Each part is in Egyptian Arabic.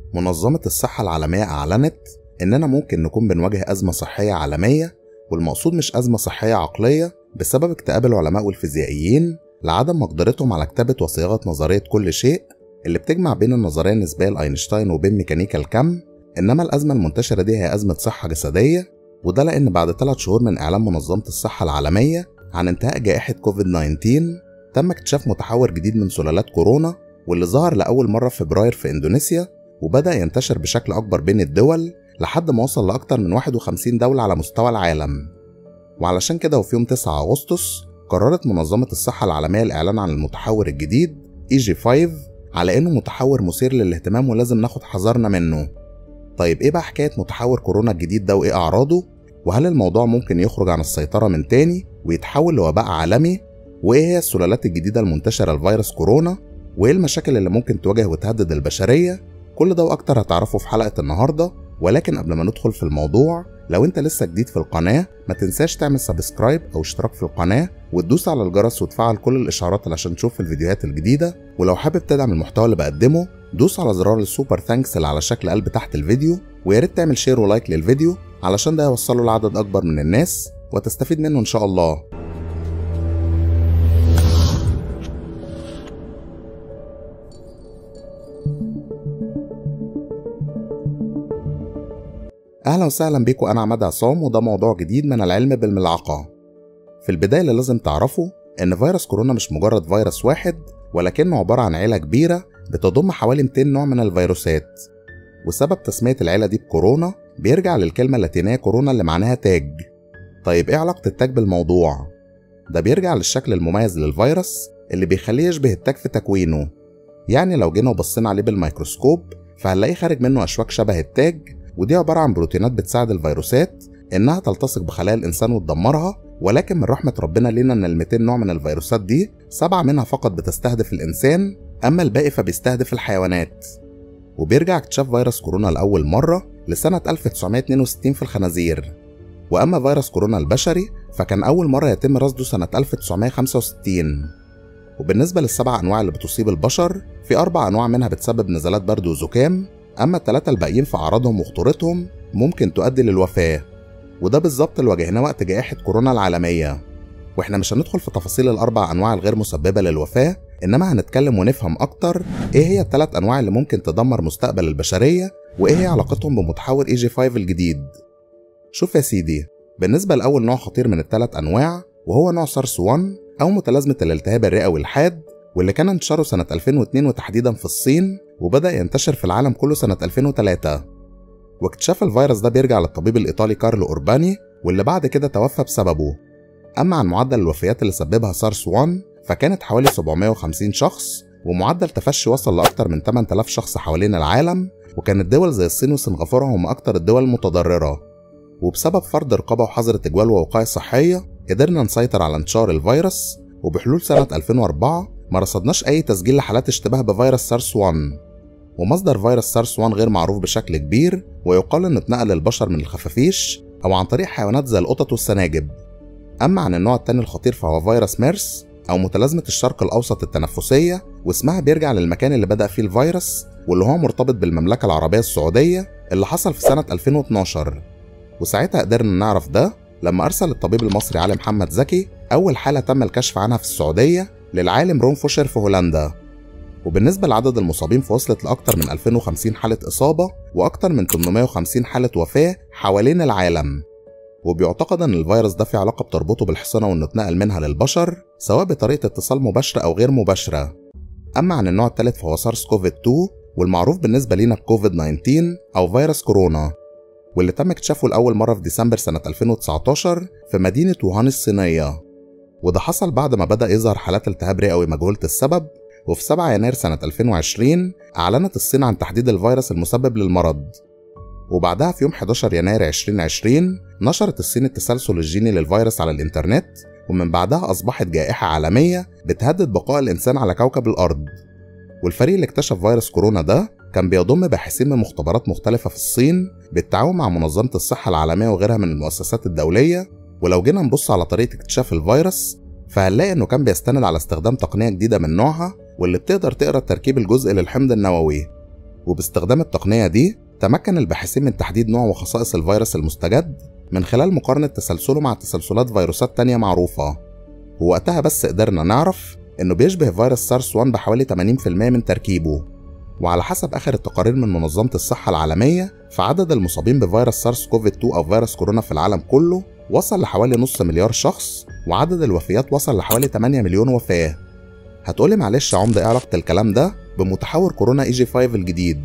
منظمة الصحة العالمية أعلنت إننا ممكن نكون بنواجه أزمة صحية عالمية والمقصود مش أزمة صحية عقلية بسبب اكتئاب العلماء والفيزيائيين لعدم مقدرتهم على كتابة وصياغة نظرية كل شيء اللي بتجمع بين النظرية النسبية لأينشتاين وبين ميكانيكا الكم إنما الأزمة المنتشرة دي هي أزمة صحة جسدية وده لأن بعد ثلاث شهور من إعلان منظمة الصحة العالمية عن انتهاء جائحة كوفيد 19 تم اكتشاف متحور جديد من سلالات كورونا واللي ظهر لأول مرة في فبراير في إندونيسيا وبدأ ينتشر بشكل أكبر بين الدول لحد ما وصل لأكتر من 51 دولة على مستوى العالم وعلشان كده وفي يوم 9 أغسطس قررت منظمة الصحة العالمية الإعلان عن المتحور الجديد EG5 على إنه متحور مثير للاهتمام ولازم ناخد حذرنا منه طيب إيه بقى حكاية متحور كورونا الجديد ده وإيه أعراضه؟ وهل الموضوع ممكن يخرج عن السيطرة من تاني ويتحول لوباء عالمي؟ وإيه هي السلالات الجديدة المنتشرة لفيروس كورونا؟ وإيه المشاكل اللي ممكن تواجه وتهدد البشرية؟ كل ده وأكتر هتعرفه في حلقة النهاردة ولكن قبل ما ندخل في الموضوع لو انت لسه جديد في القناة ما تنساش تعمل سبسكرايب او اشتراك في القناة وتدوس على الجرس وتفعل كل الاشعارات علشان تشوف الفيديوهات الجديدة ولو حابب تدعم المحتوى اللي بقدمه دوس على زرار السوبر ثانكس اللي على شكل قلب تحت الفيديو ويا ريت تعمل شير ولايك للفيديو علشان ده يوصله لعدد اكبر من الناس وتستفيد منه ان شاء الله اهلا وسهلا بيكم انا عماد عصام وده موضوع جديد من العلم بالملعقه في البدايه اللي لازم تعرفوا ان فيروس كورونا مش مجرد فيروس واحد ولكنه عباره عن عيله كبيره بتضم حوالي 200 نوع من الفيروسات وسبب تسميه العيله دي بكورونا بيرجع للكلمه اللاتينيه كورونا اللي معناها تاج طيب ايه علاقه التاج بالموضوع ده بيرجع للشكل المميز للفيروس اللي بيخليه يشبه التاج في تكوينه يعني لو جينا وبصينا عليه بالميكروسكوب فهنلاقيه خارج منه اشواك شبه التاج ودي عبارة عن بروتينات بتساعد الفيروسات إنها تلتصق بخلايا الإنسان وتدمرها ولكن من رحمة ربنا لينا إن ال 200 نوع من الفيروسات دي سبعة منها فقط بتستهدف الإنسان أما الباقي فبيستهدف الحيوانات وبيرجع اكتشاف فيروس كورونا لأول مرة لسنة 1962 في الخنازير وأما فيروس كورونا البشري فكان أول مرة يتم رصده سنة 1965 وبالنسبة للسبع أنواع اللي بتصيب البشر في أربع أنواع منها بتسبب نزلات برد وزكام أما التلاتة الباقيين في أعراضهم وخطورتهم ممكن تؤدي للوفاة وده بالظبط اللي واجهناه وقت جائحة كورونا العالمية واحنا مش هندخل في تفاصيل الأربع أنواع الغير مسببة للوفاة إنما هنتكلم ونفهم أكتر إيه هي التلات أنواع اللي ممكن تدمر مستقبل البشرية وإيه هي علاقتهم بمتحور اي جي 5 الجديد شوف يا سيدي بالنسبة لأول نوع خطير من التلات أنواع وهو نوع سارس 1 أو متلازمة الالتهاب الرئوي الحاد واللي كان انتشاره سنة 2002 وتحديدا في الصين وبدأ ينتشر في العالم كله سنة 2003 واكتشاف الفيروس ده بيرجع للطبيب الإيطالي كارلو أورباني واللي بعد كده توفى بسببه أما عن معدل الوفيات اللي سببها سارس 1 فكانت حوالي 750 شخص ومعدل تفشي وصل لأكتر من 8000 شخص حوالين العالم وكانت دول زي الصين وسنغافورة هم أكتر الدول المتضررة وبسبب فرض رقابة وحظر تجوال ووقاية صحية قدرنا نسيطر على انتشار الفيروس وبحلول سنة 2004 ما رصدناش أي تسجيل لحالات اشتباه بفيروس سارس 1 ومصدر فيروس سارس 1 غير معروف بشكل كبير ويقال انه اتنقل للبشر من الخفافيش او عن طريق حيوانات زي القطط والسناجب اما عن النوع التاني الخطير فهو فيروس ميرس او متلازمة الشرق الاوسط التنفسية واسمها بيرجع للمكان اللي بدأ فيه الفيروس واللي هو مرتبط بالمملكة العربية السعودية اللي حصل في سنة 2012 وساعتها قدرنا نعرف ده لما أرسل الطبيب المصري علي محمد زكي أول حالة تم الكشف عنها في السعودية للعالم رون فوشر في هولندا وبالنسبة لعدد المصابين فوصلت لأكثر من 2050 حالة إصابة وأكثر من 850 حالة وفاة حوالين العالم وبيعتقد أن الفيروس ده في علاقة بتربطه بالحصانة وإنه اتنقل منها للبشر سواء بطريقة اتصال مباشرة أو غير مباشرة أما عن النوع الثالث فهو سارس كوفيد 2 والمعروف بالنسبة لينا بكوفيد 19 أو فيروس كورونا واللي تم اكتشافه لأول مرة في ديسمبر سنة 2019 في مدينة ووهان الصينية وده حصل بعد ما بدأ يظهر حالات التهاب رئوي مجهولة السبب وفي 7 يناير سنة 2020 أعلنت الصين عن تحديد الفيروس المسبب للمرض وبعدها في يوم 11 يناير 2020 نشرت الصين التسلسل الجيني للفيروس على الإنترنت ومن بعدها أصبحت جائحة عالمية بتهدد بقاء الإنسان على كوكب الأرض والفريق اللي اكتشف فيروس كورونا ده كان بيضم باحثين من مختبرات مختلفة في الصين بالتعاون مع منظمة الصحة العالمية وغيرها من المؤسسات الدولية ولو جينا نبص على طريقة اكتشاف الفيروس فهنلاقي إنه كان بيستند على استخدام تقنية جديدة من نوعها واللي بتقدر تقرا التركيب الجزئي للحمض النووي وباستخدام التقنية دي تمكن الباحثين من تحديد نوع وخصائص الفيروس المستجد من خلال مقارنة تسلسله مع تسلسلات فيروسات تانية معروفة ووقتها بس قدرنا نعرف إنه بيشبه فيروس سارس 1 بحوالي 80% من تركيبه وعلى حسب آخر التقارير من منظمة الصحة العالمية فعدد المصابين بفيروس سارس كوفيد 2 أو فيروس كورونا في العالم كله وصل لحوالي نص مليار شخص وعدد الوفيات وصل لحوالي 8 مليون وفاة هتقولي معلش يا عمدة ايه علاقة الكلام ده بمتحور كورونا اي جي 5 الجديد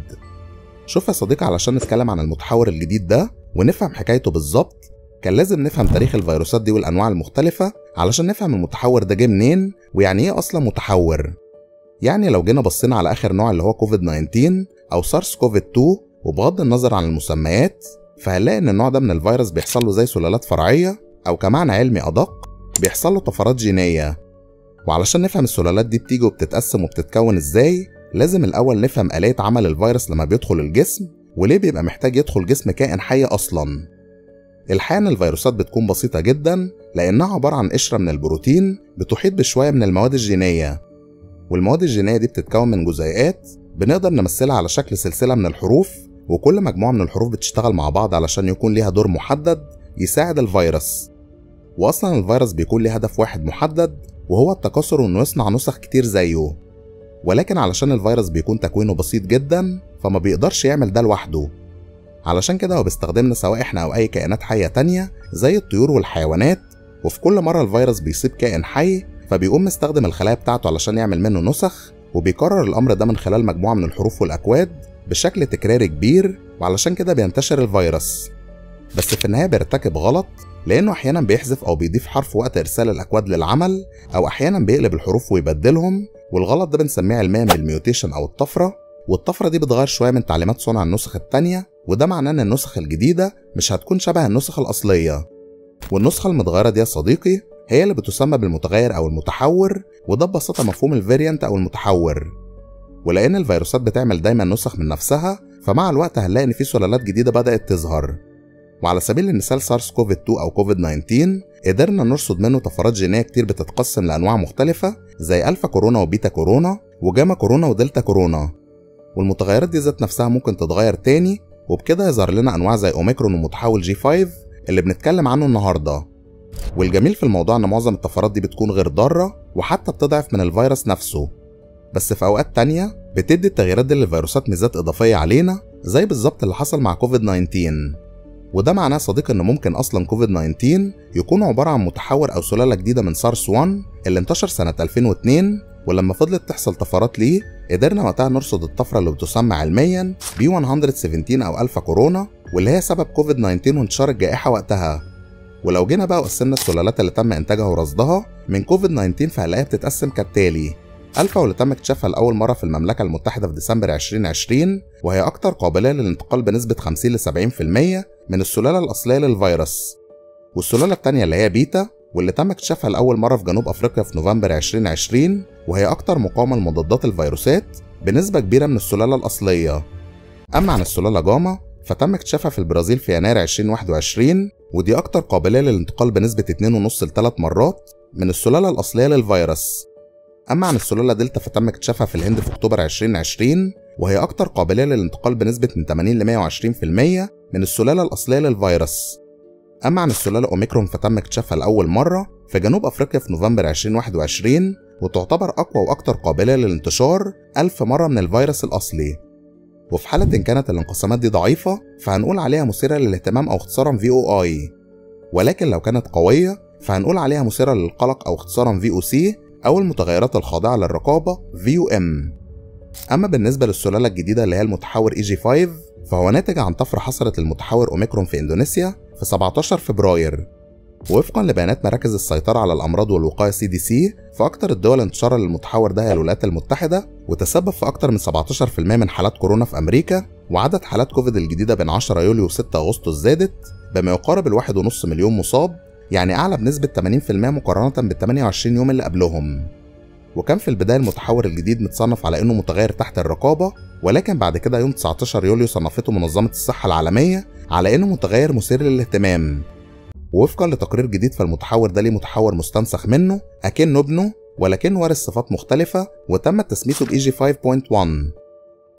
شوف يا صديقي علشان نتكلم عن المتحور الجديد ده ونفهم حكايته بالظبط كان لازم نفهم تاريخ الفيروسات دي والانواع المختلفة علشان نفهم المتحور ده جه منين ويعني ايه اصلا متحور يعني لو جينا بصينا على اخر نوع اللي هو كوفيد 19 او سارس كوفيد 2 وبغض النظر عن المسميات فهنلاقي ان النوع ده من الفيروس بيحصل له زي سلالات فرعية او كمعنى علمي ادق بيحصل له طفرات جينية وعلشان نفهم السلالات دي بتيجي وبتتقسم وبتتكون ازاي لازم الأول نفهم آلية عمل الفيروس لما بيدخل الجسم وليه بيبقى محتاج يدخل جسم كائن حي أصلا الحقيقة إن الفيروسات بتكون بسيطة جدا لأنها عبارة عن قشرة من البروتين بتحيط بشوية من المواد الجينية والمواد الجينية دي بتتكون من جزيئات بنقدر نمثلها على شكل سلسلة من الحروف وكل مجموعة من الحروف بتشتغل مع بعض علشان يكون ليها دور محدد يساعد الفيروس وأصلا الفيروس بيكون ليه هدف واحد محدد وهو التكاثر وإنه يصنع نسخ كتير زيه ولكن علشان الفيروس بيكون تكوينه بسيط جدا فما بيقدرش يعمل ده لوحده علشان كده هو بيستخدمنا سواء احنا او اي كائنات حيه تانية زي الطيور والحيوانات وفي كل مره الفيروس بيصيب كائن حي فبيقوم مستخدم الخلايا بتاعته علشان يعمل منه نسخ وبيكرر الامر ده من خلال مجموعه من الحروف والاكواد بشكل تكراري كبير وعلشان كده بينتشر الفيروس بس في النهايه بيرتكب غلط لانه احيانا بيحذف او بيضيف حرف وقت ارسال الاكواد للعمل او احيانا بيقلب الحروف ويبدلهم والغلط ده بنسميه علميا بالميوتيشن او الطفره والطفره دي بتغير شويه من تعليمات صنع النسخ التانية وده معناه ان النسخ الجديده مش هتكون شبه النسخ الاصليه والنسخه المتغيره دي يا صديقي هي اللي بتسمى بالمتغير او المتحور وده ببساطه مفهوم الفاريانت او المتحور ولان الفيروسات بتعمل دايما نسخ من نفسها فمع الوقت هنلاقي ان في سلالات جديده بدات تظهر وعلى سبيل المثال سارس كوفيد 2 او كوفيد 19 قدرنا نرصد منه طفرات جينيه كتير بتتقسم لانواع مختلفه زي الفا كورونا وبيتا كورونا وجاما كورونا ودلتا كورونا والمتغيرات دي ذات نفسها ممكن تتغير تاني وبكده يظهر لنا انواع زي اوميكرون ومتحول جي 5 اللي بنتكلم عنه النهارده والجميل في الموضوع ان معظم الطفرات دي بتكون غير ضاره وحتى بتضعف من الفيروس نفسه بس في اوقات تانية بتدي التغييرات دي للفيروسات ميزات اضافيه علينا زي بالظبط اللي حصل مع كوفيد 19 وده معناه صديق ان ممكن اصلا كوفيد 19 يكون عباره عن متحور او سلاله جديده من سارس 1 اللي انتشر سنه 2002 ولما فضلت تحصل طفرات ليه قدرنا وقتها نرصد الطفره اللي بتسمى علميا بي 117 او الفا كورونا واللي هي سبب كوفيد 19 وانتشار الجائحه وقتها ولو جينا بقى وقسمنا السلالات اللي تم انتاجها ورصدها من كوفيد 19 فهنلاقيها بتتقسم كالتالي ألفا واللي تم اكتشافها لأول مرة في المملكة المتحدة في ديسمبر 2020 وهي أكثر قابلية للانتقال بنسبة 50 ل 70% من السلالة الأصلية للفيروس والسلالة التانية اللي هي بيتا واللي تم اكتشافها لأول مرة في جنوب أفريقيا في نوفمبر 2020 وهي أكثر مقاومة لمضادات الفيروسات بنسبة كبيرة من السلالة الأصلية أما عن السلالة جاما فتم اكتشافها في البرازيل في يناير 2021 ودي أكثر قابلية للانتقال بنسبة 2.5 ل 3 مرات من السلالة الأصلية للفيروس أما عن السلالة دلتا فتم اكتشافها في الهند في أكتوبر 2020 وهي أكثر قابلية للانتقال بنسبة من 80 ل 120% من السلالة الأصلية للفيروس أما عن السلالة أوميكرون فتم اكتشافها لأول مرة في جنوب أفريقيا في نوفمبر 2021 وتعتبر أقوى وأكثر قابلية للانتشار ألف مرة من الفيروس الأصلي وفي حالة إن كانت الانقسامات دي ضعيفة فهنقول عليها مثيرة للاهتمام أو اختصارا VOI ولكن لو كانت قوية فهنقول عليها مثيرة للقلق أو اختصارا VOC أو المتغيرات الخاضعة للرقابة VUM أما بالنسبة للسلالة الجديدة اللي هي المتحور EG5 فهو ناتج عن طفرة حصلت للمتحور أوميكرون في إندونيسيا في 17 فبراير ووفقا لبيانات مراكز السيطرة على الأمراض والوقاية سي دي سي فأكثر الدول انتشارا للمتحور ده هي الولايات المتحدة وتسبب في أكثر من 17% من حالات كورونا في أمريكا وعدد حالات كوفيد الجديدة بين 10 يوليو و 6 أغسطس زادت بما يقارب الواحد ونص مليون مصاب يعني أعلى بنسبة 80% مقارنة بال 28 يوم اللي قبلهم وكان في البداية المتحور الجديد متصنف على إنه متغير تحت الرقابة ولكن بعد كده يوم 19 يوليو صنفته منظمة الصحة العالمية على إنه متغير مثير للاهتمام ووفقا لتقرير جديد فالمتحور ده ليه متحور مستنسخ منه أكنه ابنه ولكن وارث صفات مختلفة وتم تسميته بإي جي 5.1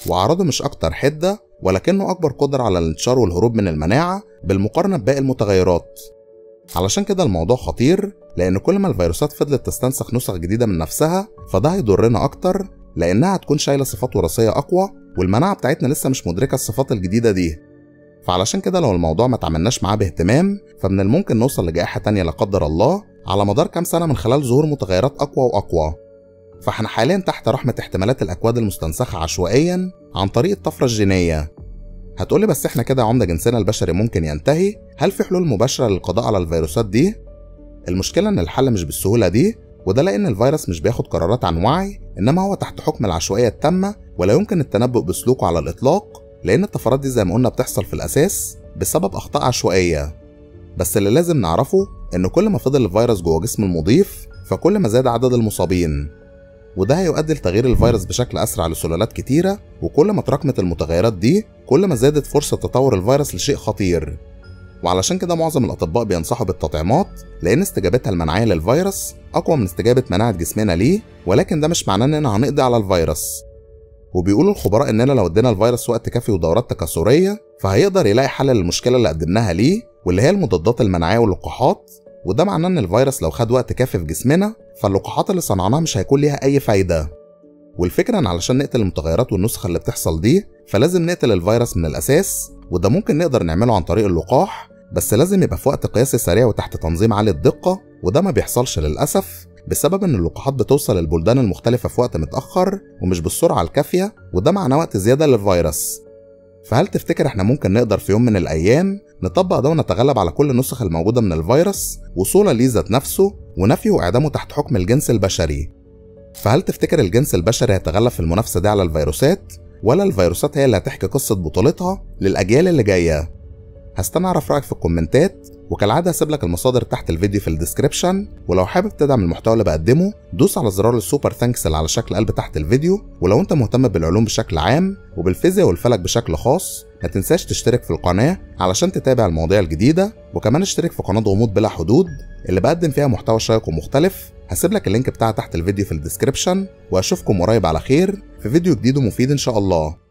وأعراضه مش أكتر حدة ولكنه أكبر قدرة على الانتشار والهروب من المناعة بالمقارنة بباقي المتغيرات علشان كده الموضوع خطير لأن كل ما الفيروسات فضلت تستنسخ نسخ جديدة من نفسها فده هيضرنا أكتر لأنها هتكون شايلة صفات وراثية أقوى والمناعة بتاعتنا لسه مش مدركة الصفات الجديدة دي فعلشان كده لو الموضوع ما تعملناش معاه باهتمام فمن الممكن نوصل لجائحة تانية لا قدر الله على مدار كام سنة من خلال ظهور متغيرات أقوى وأقوى فاحنا حاليا تحت رحمة احتمالات الأكواد المستنسخة عشوائيا عن طريق الطفرة الجينية هتقولي بس احنا كده عمدة جنسنا البشري ممكن ينتهي هل في حلول مباشرة للقضاء على الفيروسات دي؟ المشكلة ان الحل مش بالسهولة دي وده لأن الفيروس مش بياخد قرارات عن وعي إنما هو تحت حكم العشوائية التامة ولا يمكن التنبؤ بسلوكه على الإطلاق لأن الطفرات دي زي ما قلنا بتحصل في الأساس بسبب أخطاء عشوائية بس اللي لازم نعرفه إن كل ما فضل الفيروس جوه جسم المضيف فكل ما زاد عدد المصابين وده هيؤدي لتغيير الفيروس بشكل أسرع لسلالات كتيرة وكل ما تراكمت المتغيرات دي كل ما زادت فرصة تطور الفيروس لشيء خطير وعلشان كده معظم الأطباء بينصحوا بالتطعيمات لأن استجابتها المناعية للفيروس أقوى من استجابة مناعة جسمنا ليه ولكن ده مش معناه إننا هنقضي على الفيروس وبيقولوا الخبراء إننا لو ادينا الفيروس وقت كافي ودورات تكاثرية فهيقدر يلاقي حل للمشكلة اللي قدمناها ليه واللي هي المضادات المناعية واللقاحات وده معناه إن الفيروس لو خد وقت كافي في جسمنا فاللقاحات اللي صنعناها مش هيكون ليها أي فايدة والفكرة إن علشان نقتل المتغيرات والنسخة اللي بتحصل دي فلازم نقتل الفيروس من الأساس وده ممكن نقدر نعمله عن طريق اللقاح بس لازم يبقى في وقت قياسي سريع وتحت تنظيم عالي الدقة وده ما بيحصلش للأسف بسبب إن اللقاحات بتوصل للبلدان المختلفة في وقت متأخر ومش بالسرعة الكافية وده معناه وقت زيادة للفيروس فهل تفتكر احنا ممكن نقدر في يوم من الأيام نطبق ده ونتغلب على كل النسخ الموجودة من الفيروس وصولا ليه ذات نفسه ونفيه وإعدامه تحت حكم الجنس البشري فهل تفتكر الجنس البشري هيتغلب في المنافسة دي على الفيروسات ولا الفيروسات هي اللي هتحكي قصة بطولتها للأجيال اللي جاية هستنى اعرف رايك في الكومنتات وكالعاده هسيب لك المصادر تحت الفيديو في الديسكريبشن ولو حابب تدعم المحتوى اللي بقدمه دوس على زرار السوبر ثانكس اللي على شكل قلب تحت الفيديو ولو انت مهتم بالعلوم بشكل عام وبالفيزياء والفلك بشكل خاص ما تنساش تشترك في القناه علشان تتابع المواضيع الجديده وكمان اشترك في قناه غموض بلا حدود اللي بقدم فيها محتوى شيق ومختلف هسيب لك اللينك بتاعها تحت الفيديو في الديسكريبشن واشوفكم قريب على خير في فيديو جديد ومفيد ان شاء الله